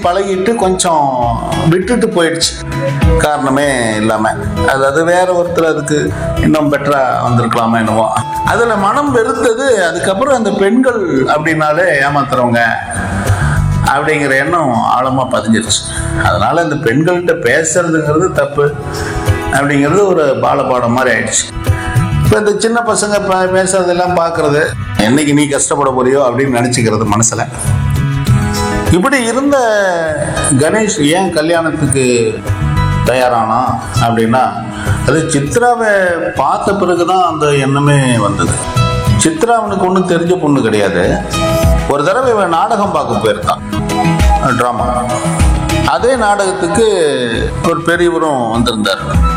பழகிட்டு கொஞ்சம் விட்டுட்டு போயிடுச்சு காரணமே இல்லாம அதாவது வேற ஒருத்தர் அதுக்கு இன்னும் பெட்டரா வந்திருக்கலாமா என்னவோ அதுல மனம் வெறுத்தது அதுக்கப்புறம் அந்த பெண்கள் அப்படின்னாலே ஏமாத்துறவங்க அப்படிங்கிற எண்ணம் ஆழமா பதிஞ்சிருச்சு அதனால இந்த பெண்கள்கிட்ட பேசுறதுங்கிறது தப்பு அப்படிங்கிறது ஒரு பாலபாடம் மாதிரி ஆயிடுச்சு இப்போ இந்த சின்ன பசங்க ப- பேசுறதெல்லாம் பார்க்கறது என்னைக்கு நீ கஷ்டப்பட போறியோ அப்படின்னு நினச்சிக்கிறது மனசுல இப்படி இருந்த கணேஷ் ஏன் கல்யாணத்துக்கு தயாரானா அப்படின்னா அது சித்ராவை பார்த்த பிறகுதான் அந்த எண்ணமே வந்தது சித்ரா அவனுக்கு ஒன்றும் தெரிஞ்ச பொண்ணு கிடையாது ஒரு தடவை இவன் நாடகம் பார்க்க போயிருக்கான் ட்ராமா அதே நாடகத்துக்கு ஒரு பெரியவரும் வந்திருந்தார்